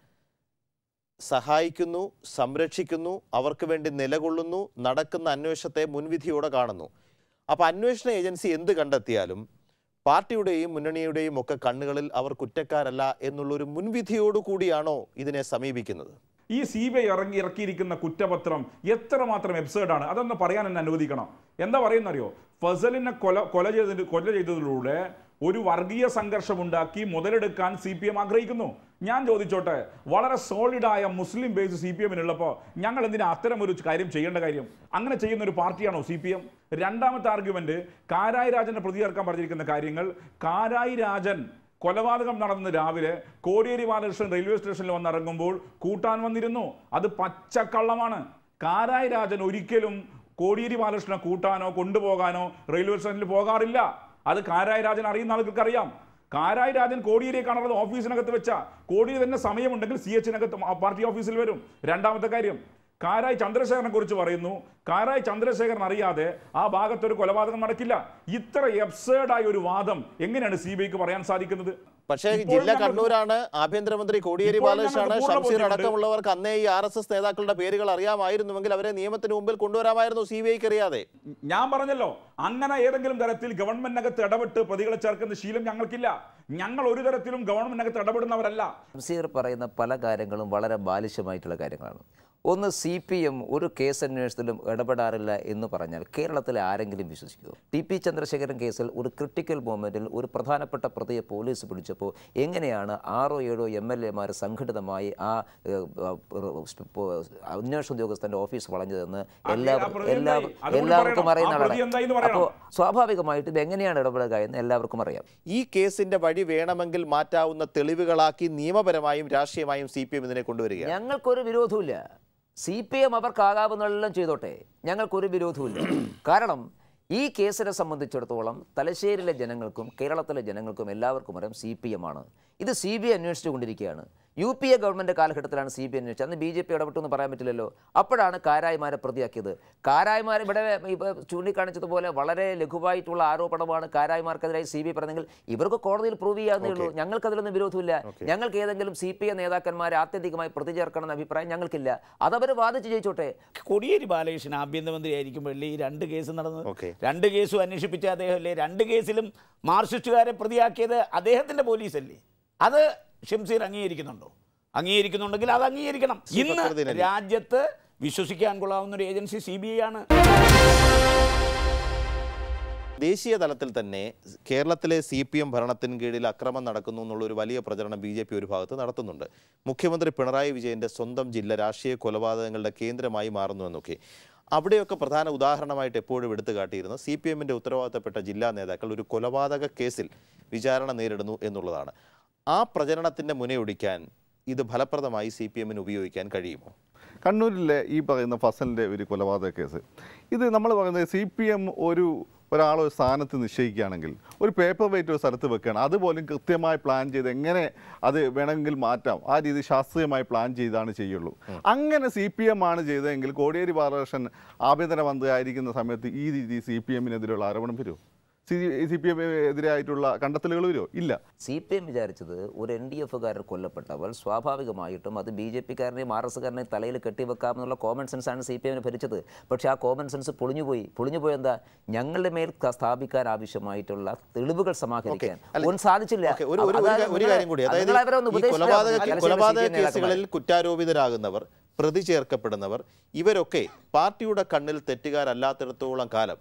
സഹായിക്കുന്നു സംരക്ഷിക്കുന്നു അവർക്ക് വേണ്ടി നിലകൊള്ളുന്നു നടക്കുന്ന അന്വേഷണത്തെ മുൻവിധിയോടെ കാണുന്നു അപ്പോൾ അന്വേഷണ ഏജൻസി എന്ത് കണ്ടെത്തിയാലും പാർട്ടിയുടെയും മുന്നണിയുടെയും ഒക്കെ കണ്ണുകളിൽ അവർ കുറ്റക്കാരല്ല എന്നുള്ളൊരു മുൻവിധിയോടു കൂടിയാണോ ഇതിനെ സമീപിക്കുന്നത് ഈ സി ബി ഐ ഇറങ്ങി ഇറക്കിയിരിക്കുന്ന കുറ്റപത്രം എത്രമാത്രം എബ്സേർഡാണ് അതൊന്ന് പറയാൻ എന്നെ അനുവദിക്കണം എന്താ പറയുന്നറിയോ ഫസലിനെ കൊല കൊല ചെയ്തതിന് കൊല ചെയ്തതിലൂടെ ഒരു വർഗീയ സംഘർഷം ഉണ്ടാക്കി മുതലെടുക്കാൻ സി പി എം ആഗ്രഹിക്കുന്നു ഞാൻ ചോദിച്ചോട്ടെ വളരെ സോളിഡായ മുസ്ലിം ബേസ് സി പി എമ്മിനുള്ളപ്പോൾ ഞങ്ങൾ എന്തിനാ അത്തരം ഒരു കാര്യം ചെയ്യേണ്ട കാര്യം അങ്ങനെ ചെയ്യുന്ന ഒരു പാർട്ടിയാണോ സി പി എം രണ്ടാമത്തെ ആർഗ്യുമെന്റ് കാരായി രാജനെ പ്രതി ചേർക്കാൻ പറഞ്ഞിരിക്കുന്ന കാര്യങ്ങൾ കാരായി രാജൻ കൊലപാതകം നടന്ന് രാവിലെ കോടിയേരി ബാലകൃഷ്ണൻ റെയിൽവേ സ്റ്റേഷനിൽ വന്നിറങ്ങുമ്പോൾ കൂട്ടാൻ വന്നിരുന്നു അത് പച്ചക്കള്ളമാണ് കാരായി രാജൻ ഒരിക്കലും കോടിയേരി ബാലകൃഷ്ണനെ കൂട്ടാനോ കൊണ്ടുപോകാനോ റെയിൽവേ സ്റ്റേഷനിൽ പോകാറില്ല അത് കാരായി രാജൻ അറിയുന്ന ആളുകൾക്ക് അറിയാം കാരായി രാജൻ കോടിയേരിയെ കാണുന്നത് ഓഫീസിനകത്ത് വെച്ച കോടിയേരി തന്നെ സമയമുണ്ടെങ്കിൽ സി എച്ചിനകത്ത് പാർട്ടി ഓഫീസിൽ വരും രണ്ടാമത്തെ കാര്യം കാരായി ചന്ദ്രശേഖരനെ കുറിച്ച് പറയുന്നു കാരായി ചന്ദ്രശേഖരൻ അറിയാതെ ആ ഭാഗത്തൊരു കൊലപാതകം നടക്കില്ല ഇത്ര എബ്സേർഡായ ഒരു വാദം എങ്ങനെയാണ് സി ബി ഐക്ക് പറയാൻ സാധിക്കുന്നത് പക്ഷേ ഇപ്പോൾ ജില്ല ഞങ്ങൾക്ക് കണ്ണൂരാണ് ആഭ്യന്തരമന്ത്രി കോടിയേരി ഇപ്പോൾ ബാലകൃഷ്ണനാണ് ഞങ്ങൾക്ക് പൂർണ്ണ ഷംസീർ ബോധ്യമുണ്ട്. അടക്കമുള്ളവർക്ക് അന്നേ ഈ ആർ എസ് എസ് നേതാക്കളുടെ പേരുകൾ അറിയാമായിരുന്നുവെങ്കിൽ അവരെ നിയമത്തിന് മുമ്പിൽ കൊണ്ടുവരാമായിരുന്നു സി ബി ഐക്ക് അറിയാതെ ഞാൻ പറഞ്ഞല്ലോ അങ്ങനെ ഏതെങ്കിലും തരത്തിൽ ഗവൺമെന്റിനകത്ത് ഇടപെട്ട് പ്രതികളെ ചേർക്കുന്ന ശീലം ഞങ്ങൾക്കില്ല ഞങ്ങൾ ഒരു തരത്തിലും ഗവൺമെന്റിനകത്ത് ഇടപെടുന്നവരല്ല ഷംസീർ പറയുന്ന പല കാര്യങ്ങളും വളരെ ബാലിശമായിട്ടുള്ള കാര്യങ്ങളാണ് ഒന്ന് സി പി എം ഒരു കേസ് അന്വേഷണത്തിലും ഇടപെടാറില്ല എന്ന് പറഞ്ഞാൽ കേരളത്തിലെ ആരെങ്കിലും വിശ്വസിക്കുമോ ടി പി ചന്ദ്രശേഖരൻ കേസിൽ ഒരു ക്രിട്ടിക്കൽ മൊമെൻറ്റിൽ ഒരു പ്രധാനപ്പെട്ട പ്രതിയെ പോലീസ് പിടിച്ചപ്പോൾ എങ്ങനെയാണ് ആറോ ഏഴോ എം എൽ എമാർ സംഘടിതമായി ആ ഏഹ്, ഏഹ്, പോ- അന്വേഷണ ഉദ്യോഗസ്ഥൻ്റെ ഓഫീസ് വളഞ്ഞതെന്ന് ആ എല്ലാവർക്കും പ്രതി എന്തായി? എല്ലാവരും അതുകൂടി എല്ലാവർക്കും പറയണം. അറിയുന്ന ആ പ്രതി എന്തായി എന്ന് ആളാണ് പറയണം. അപ്പോൾ സ്വാഭാവികമായിട്ടും ഇത് എങ്ങനെയാണ് ഇടപെടുക എന്ന് എല്ലാവർക്കും അറിയാം ഈ കേസിന്റെ വഴി വേണമെങ്കിൽ മാറ്റാവുന്ന തെളിവുകളാക്കി നിയമപരമായും രാഷ്ട്രീയമായും സി പി എം ഇതിനെ കൊണ്ടുവരികയാണ് ഞങ്ങൾക്കൊരു വിരോധമില്ല സി പി എം അവർക്കാകാവുന്നതെല്ലാം ചെയ്തോട്ടെ ഞങ്ങൾക്കൊരു വിരോധമില്ല കാരണം ഈ കേസിനെ സംബന്ധിച്ചിടത്തോളം തലശ്ശേരിയിലെ ജനങ്ങൾക്കും കേരളത്തിലെ ജനങ്ങൾക്കും എല്ലാവർക്കും അറിയാം സി പി എം ആണ് ഇത് സി ബി ഐ അന്വേഷിച്ചുകൊണ്ടിരിക്കുകയാണ് യു പി എ ഗവൺമെൻറ് കാലഘട്ടത്തിലാണ് സി ബി ഐ അന്വേഷിച്ചത് അന്ന് ബി ജെ പി ഇടപെട്ടു എന്ന് പറയാൻ പറ്റില്ലല്ലോ അപ്പോഴാണ് കാരായ്മാരെ പ്രതിയാക്കിയത് കാരായ്മാർ ഇവിടെ ഇപ്പോൾ ചൂണ്ടിക്കാണിച്ചതുപോലെ വളരെ ലഘുവായിട്ടുള്ള ആരോപണമാണ് കാരായ്മാർക്കെതിരായി സി ബി ഐ പറഞ്ഞെങ്കിൽ ഇവർക്ക് കോടതിയിൽ പ്രൂവ് ചെയ്യാവുന്നേ ഉള്ളൂ ഞങ്ങൾക്ക് അതിലൊന്നും വിരോധമില്ല ഞങ്ങൾക്ക് ഏതെങ്കിലും സി പി ഐ നേതാക്കന്മാരെ ആത്യന്തികമായി പ്രതി ചേർക്കണം എന്ന അഭിപ്രായം ഞങ്ങൾക്കില്ല അതവർ വാദിച്ച് ജയിച്ചോട്ടെ കോടിയേരി ബാലകൃഷ്ണൻ ആഭ്യന്തരമന്ത്രി ആയിരിക്കുമ്പോഴല്ലേ ഈ രണ്ട് കേസ് നടന്നത് ഓക്കെ രണ്ട് കേസും അന്വേഷിപ്പിച്ച അദ്ദേഹമല്ലേ രണ്ട് കേസിലും മാർക്സിസ്റ്റുകാരെ പ്രതിയാക്കിയത് അദ്ദേഹത്തിന്റെ പോലീസല്ലേ അത് ഷംസീർ അംഗീകരിക്കുന്നുണ്ടോ അംഗീകരിക്കുന്നുണ്ടെങ്കിൽ അത് അംഗീകരിക്കണം ഇന്ന് ഫക്രുദ്ദീൻ അലി. രാജ്യത്ത് വിശ്വസിക്കാൻ കൊള്ളാവുന്ന ഒരു ഏജൻസി സി ബി ഐ ആണ് ദേശീയ തലത്തിൽ തന്നെ കേരളത്തിലെ സി പി എം ഭരണത്തിന് കീഴിൽ അക്രമം നടക്കുന്നു എന്നുള്ള ഒരു വലിയ പ്രചരണം ബി ജെ പി ഒരു ഭാഗത്ത് നടത്തുന്നുണ്ട് മുഖ്യമന്ത്രി പിണറായി വിജയന്റെ സ്വന്തം ജില്ല രാഷ്ട്രീയ കൊലപാതകങ്ങളുടെ കേന്ദ്രമായി മാറുന്നു എന്നൊക്കെ അവിടെയൊക്കെ പ്രധാന ഉദാഹരണമായിട്ട് എപ്പോഴും എടുത്തു കാട്ടിയിരുന്ന സി പി എമ്മിൻ്റെ ഉത്തരവാദിത്തപ്പെട്ട ജില്ലാ നേതാക്കൾ ഒരു കൊലപാതക കേസിൽ വിചാരണ നേരിടുന്നു എന്നുള്ളതാണ് ആ പ്രചരണത്തിൻ്റെ മുനയൊടിക്കാൻ ഇത് ഫലപ്രദമായി സി പി എമ്മിന് ഉപയോഗിക്കാൻ കഴിയുമോ കണ്ണൂരിലെ ഈ പറയുന്ന ഫസലിൻ്റെ ഒരു കൊലപാതക കേസ് ഇത് നമ്മൾ പറയുന്നത് സി പി എം ഒരു ഒരാളെ ഒരു സ്ഥാനത്ത് നിശ്ചയിക്കുകയാണെങ്കിൽ ഒരു പേപ്പർ വെയിറ്റ് ഒരു സ്ഥലത്ത് വെക്കുകയാണ് അതുപോലും കൃത്യമായി പ്ലാൻ ചെയ്ത് എങ്ങനെ അത് വേണമെങ്കിൽ മാറ്റാം ആ രീതി ശാസ്ത്രീയമായി പ്ലാൻ ചെയ്താണ് ചെയ്യുള്ളൂ അങ്ങനെ സി പി എം ആണ് ചെയ്തതെങ്കിൽ കോടിയേരി ബാലകൃഷ്ണൻ ആഭ്യന്തരമന്ത്രി ആയിരിക്കുന്ന സമയത്ത് ഈ രീതി സി പി എമ്മിനെതിരെയുള്ള ആരോപണം വരുമോ സി സി പി എം എതിരായിട്ടുള്ള കണ്ടെത്തലുകൾ വരുമോ ഇല്ല സി പി എം വിചാരിച്ചത് ഒരു എൻ ഡി എഫുകാരൻ കൊല്ലപ്പെട്ടവൾ സ്വാഭാവികമായിട്ടും അത് ബി ജെ പിക്കാരനെയും ആർ എസ് കാരനെയും തലയിൽ കെട്ടിവെക്കാമെന്നുള്ള കോമൺ സെൻസാണ് സി പി എമ്മിനെ ഭരിച്ചത് പക്ഷേ ആ കോമൺ സെൻസ് പൊളിഞ്ഞുപോയി പൊളിഞ്ഞുപോയി എന്താ ഞങ്ങളുടെ മേൽ ക- സ്ഥാപിക്കാൻ ആവശ്യമായിട്ടുള്ള തെളിവുകൾ സമാഹരിക്കാൻ അല്ല, ഒന്നും സാധിച്ചില്ല ഓക്കെ, ഒരു ഒരു- ഒരു അതായത് കാ- ഒരു നിങ്ങളെ- കാര്യം കൂടി അത് അതായത് നിങ്ങളെ അവരെ ഒന്ന് ഈ ഉപദേശിച്ചാൽ കൊലപാതക മതി. തലശ്ശേരി കൊലപാതക സി പി എം കേസുകളിൽ നേതാക്കന്മാരെ. കുറ്റാരോപിതരാകുന്നവർ പ്രതി ചേർക്കപ്പെടുന്നവർ ഇവരൊക്കെ പാർട്ടിയുടെ കണ്ണിൽ തെറ്റുകാരല്ലാത്തിടത്തോളം കാലം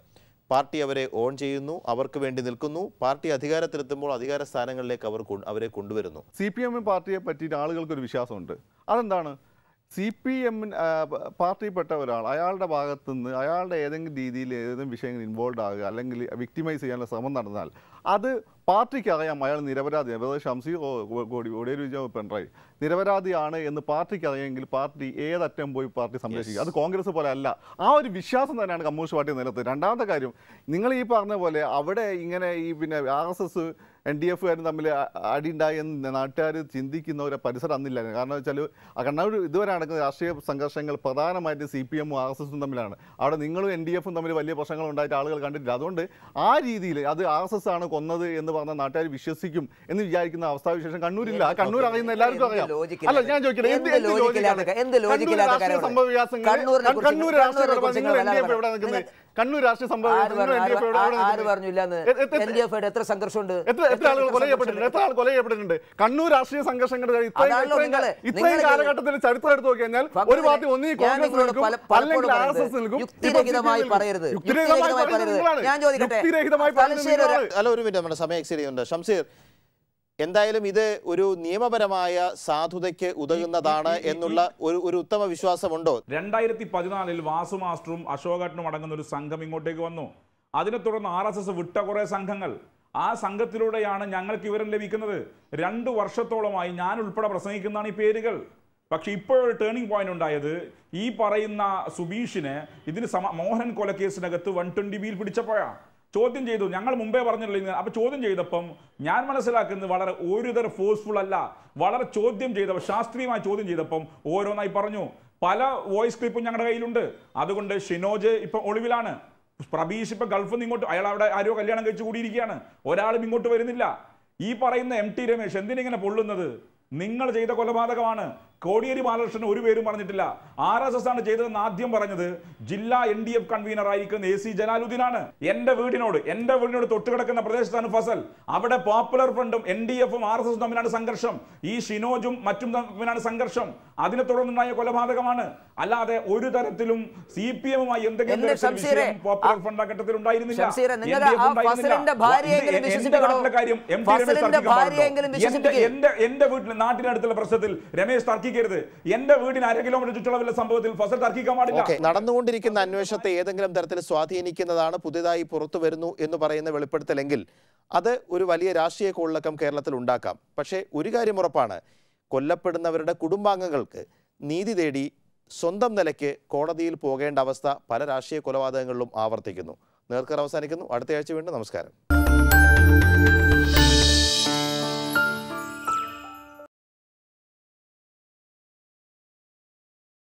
പാർട്ടി അവരെ ഓൺ ചെയ്യുന്നു അവർക്ക് വേണ്ടി നിൽക്കുന്നു പാർട്ടി അധികാരത്തിലെത്തുമ്പോൾ അധികാര സ്ഥാനങ്ങളിലേക്ക് അവർ കൊ- അവരെ കൊണ്ടുവരുന്നു സി പി എം പാർട്ടിയെ പറ്റിയിട്ട് ആളുകൾക്കൊരു വിശ്വാസമുണ്ട് അതെന്താണ് സി പി എമ്മിൻ പാർട്ടിയിൽപ്പെട്ട ഒരാൾ അയാളുടെ ഭാഗത്തുനിന്ന് അയാളുടെ ഏതെങ്കിലും രീതിയിൽ ഏതെങ്കിലും വിഷയങ്ങൾ ഇൻവോൾവ് ആകുക അല്ലെങ്കിൽ വിക്ടിമൈസ് ചെയ്യാനുള്ള ശ്രമം നടന്നാൽ അത് പാർട്ടിക്ക് അറിയാം അയാൾ നിരപരാധിയാണ് വെറുതെ ഷംസീർ ഓ- കോടി ഒടേരു വിജയ പിണറായി നിരപരാധിയാണ് എന്ന് പാർട്ടിക്ക് അറിയാമെങ്കിൽ പാർട്ടി ഏതറ്റം പോയി പാർട്ടി സംരക്ഷിക്കും അത് കോൺഗ്രസ് പോലെ അല്ല ആ ഒരു വിശ്വാസം തന്നെയാണ് കമ്മ്യൂണിസ്റ്റ് പാർട്ടി നിലത്ത് രണ്ടാമത്തെ കാര്യം നിങ്ങൾ ഈ പറഞ്ഞ പോലെ അവിടെ ഇങ്ങനെ ഈ പിന്നെ R S S N D എഫുകാരും തമ്മിൽ അടിയുണ്ടായി എന്ന് നാട്ടുകാർ ചിന്തിക്കുന്ന ഒരു പരിസരം അന്നില്ലായിരുന്നു കാരണം വെച്ചാൽ കണ്ണൂർ ഇതുവരെ നടക്കുന്ന രാഷ്ട്രീയ സംഘർഷങ്ങൾ പ്രധാനമായിട്ടും സി പി എമ്മും ആർ എസ് എസും തമ്മിലാണ് അവിടെ നിങ്ങളും എൻ ഡി എഫും തമ്മിൽ വലിയ പ്രശ്നങ്ങൾ ഉണ്ടായിട്ട് ആളുകൾ കണ്ടിട്ടില്ല അതുകൊണ്ട് ആ രീതിയിൽ അത് ആർ എസ് എസ് ആണ് കൊന്നത് എന്ന് പറഞ്ഞ നാട്ടുകാർ വിശ്വസിക്കും എന്ന് വിചാരിക്കുന്ന അവസ്ഥാവിശേഷം കണ്ണൂരില്ല ആ കണ്ണൂർ അറിയുന്ന എല്ലാവർക്കും അറിയാം അല്ല ഞാൻ ചോദിക്കട്ടെ എന്ത് എന്ത് ലോജിക്കാണ് എന്ത് കണ്ണൂർ ലോജിക്കില്ലാത്ത രാഷ്ട്രീയ കാര്യമാണ്. സംഭവ വികാസങ്ങൾ കണ്ണൂരിനെ കുറിച്ച് കണ്ണൂർ രാഷ്ട്രീയ കണ്ണൂരിനെ സംഭവം നിങ്ങൾ എൻ ഡി എഫ് കുറിച്ച് എവിടെ നിൽക്കുന്നത് കണ്ണൂർ രാഷ്ട്രീയ സംഭവ ആര് വികാസങ്ങൾ പറഞ്ഞു എൻ ഡി എഫ് എവിടെ ആര് നിൽക്കുന്നത്? പറഞ്ഞു ഇല്ലാന്ന് A- A- A- N D F എത്ര സംഘർഷമുണ്ട് എത്ര എത്ര ആളുകൾ കൊല ചെയ്യപ്പെട്ടിട്ടുണ്ട് എത്ര ആൾ കൊല ചെയ്യപ്പെട്ടിട്ടുണ്ട് കണ്ണൂർ രാഷ്ട്രീയ സംഘർഷങ്ങളുടെ ഇത്രയും അതാണല്ലോ ഇത്രയും നിങ്ങള്- ഇത്രയും നിങ്ങള് കാലഘട്ടത്തിൽ ചരിത്രം എടുത്ത് നോക്കി കഴിഞ്ഞാൽ ഒരു പാർട്ടി ഒന്നീ ഞാൻ കോൺഗ്രസ് നിങ്ങളോട് നിൽക്കും പല- പലപ്പോഴും അല്ലെങ്കിൽ ആർ എസ് പറയുന്നത് എസ് നിൽക്കും ഇപ്പോൾ യുക്തിരഹിതമായി CPM പറയരുത്. നിൽക്കും. യുക്തിരഹിതമായി യുക്തിരഹിതമായി പറയരുത്. നിങ്ങളാണ്. ഞാൻ ചോദിക്കട്ടെ, യുക്തിരഹിതമായി പറയുന്നത് തലശ്ശേരി ഒരു- നിങ്ങളാണ്. അല്ല ഒരു മിനിറ്റ് നമ്മുടെ സമയം എക്സീഡ് ചെയ്യുന്നുണ്ട് ഷംസീർ എന്തായാലും ഇത് ഒരു നിയമപരമായ സാധുതയ്ക്ക് ഉതകുന്നതാണ് എന്നുള്ള ഒരു ഒരു ഉത്തമ വിശ്വാസമുണ്ടോ രണ്ടായിരത്തി പതിനാലിൽ വാസു മാസ്റ്ററും അശോകട്ടനും അടങ്ങുന്ന ഒരു സംഘം ഇങ്ങോട്ടേക്ക് വന്നു അതിനെ തുടർന്ന് ആർ എസ് എസ് വിട്ട കുറേ സംഘങ്ങൾ ആ സംഘത്തിലൂടെയാണ് ഞങ്ങൾക്ക് വിവരം ലഭിക്കുന്നത് രണ്ട് വർഷത്തോളമായി ഞാൻ ഉൾപ്പെടെ പ്രസംഗിക്കുന്നതാണ് ഈ പേരുകൾ പക്ഷെ ഇപ്പോഴൊരു ടേണിംഗ് പോയിന്റ് ഉണ്ടായത് ഈ പറയുന്ന സുബീഷിന് ഇതിന് സമ മോഹൻ കൊലക്കേസിനകത്ത് വൺ ട്വന്റി ബിയിൽ പിടിച്ചപ്പോഴാണ് ചോദ്യം ചെയ്തു ഞങ്ങൾ മുമ്പേ പറഞ്ഞല്ലോ ഇന്ന് അപ്പൊ ചോദ്യം ചെയ്തപ്പം ഞാൻ മനസ്സിലാക്കുന്നത് വളരെ ഒരുതര ഫോഴ്സ്ഫുൾ അല്ല വളരെ ചോദ്യം ചെയ്തപ്പോൾ ശാസ്ത്രീയമായി ചോദ്യം ചെയ്തപ്പം ഓരോന്നായി പറഞ്ഞു പല വോയിസ് ക്ലിപ്പും ഞങ്ങളുടെ കയ്യിലുണ്ട് അതുകൊണ്ട് ഷിനോജ് ഇപ്പൊ ഒളിവിലാണ് പ്രബീഷ് ഇപ്പൊ ഗൾഫിൽ നിന്ന് ഇങ്ങോട്ട് അയാൾ അവിടെ ആരോ കല്യാണം കഴിച്ചു കൂടിയിരിക്കുകയാണ് ഒരാളും ഇങ്ങോട്ട് വരുന്നില്ല ഈ പറയുന്ന എം ടി രമേശ് എന്തിനിങ്ങനെ പൊള്ളുന്നത് നിങ്ങൾ ചെയ്ത കൊലപാതകമാണ് കോടിയേരി ബാലകൃഷ്ണൻ ഒരു പേരും പറഞ്ഞിട്ടില്ല ആർ എസ് എസ് ആണ് ചെയ്തതെന്ന് ആദ്യം പറഞ്ഞത് ജില്ലാ എൻ ഡി എഫ് കൺവീനർ ആയിരിക്കുന്ന എ സി ജലാലുദ്ദീനാണ് എന്റെ വീടിനോട് എന്റെ വീടിനോട് തൊട്ടുകിടക്കുന്ന പ്രദേശത്താണ് ഫസൽ അവിടെ പോപ്പുലർ ഫ്രണ്ടും എൻ ഡി എഫും ആർ എസ് എസും തമ്മിലാണ് സംഘർഷം ഈ ഷിനോജും മറ്റും തമ്മിലാണ് സംഘർഷം അതിനെ തുടർന്നുണ്ടായ കൊലപാതകമാണ് അല്ലാതെ ഒരു തരത്തിലും സി പി എമ്മുമായി എന്തെങ്കിലും എന്റെ തരത്തിൽ ഷംസീറെ, വിഷയം പോപ്പുലർ ആ- ഫ്രണ്ട് ആ ഘട്ടത്തിൽ ഉണ്ടായിരുന്നില്ല ഷംസീറെ, നിങ്ങൾ LDF ആ ഉണ്ടായിരുന്നില്ല. ഫസലിന്റെ ഭാര്യയെങ്കിലും ഇത് എന്റെ വിശ്വസിപ്പിക്കണോ? നാട്ടിലെ കാര്യം എം ടി രമേശ് ഫസലിന്റെ തർക്കിക്കാൻ പാടുണ്ടോ? ഭാര്യയെങ്കിലും എന്റെ വിശ്വസിപ്പിക്ക്. എന്റെ എന്റെ വീട്ടിൽ നാട്ടിനടുത്തുള്ള പ്രശ്നത്തിൽ രമേശ് തർക്കിക്കരുത് എന്റെ വീടിന് അര കിലോമീറ്റർ ചുറ്റളവിലുള്ള സംഭവത്തിൽ ഫസൽ തർക്കിക്കാൻ പാടില്ല ഓക്കെ നടന്നുകൊണ്ടിരിക്കുന്ന അന്വേഷണത്തെ ഏതെങ്കിലും തരത്തിൽ സ്വാധീനിക്കുന്നതാണ് പുതിയതായി പുറത്തു വരുന്നു എന്ന് പറയുന്ന വെളിപ്പെടുത്തലെങ്കിൽ അത് ഒരു വലിയ രാഷ്ട്രീയ കോളിളക്കം കേരളത്തിൽ ഉണ്ടാക്കാം പക്ഷേ ഒരു കാര്യം ഉറപ്പാണ് കൊല്ലപ്പെടുന്നവരുടെ കുടുംബാംഗങ്ങൾക്ക് നീതി തേടി സ്വന്തം നിലയ്ക്ക് കോടതിയിൽ പോകേണ്ട അവസ്ഥ പല രാഷ്ട്രീയ കൊലപാതകങ്ങളിലും ആവർത്തിക്കുന്നു നേർക്കർ അവസാനിക്കുന്നു അടുത്ത ആഴ്ച വീണ്ടും നമസ്കാരം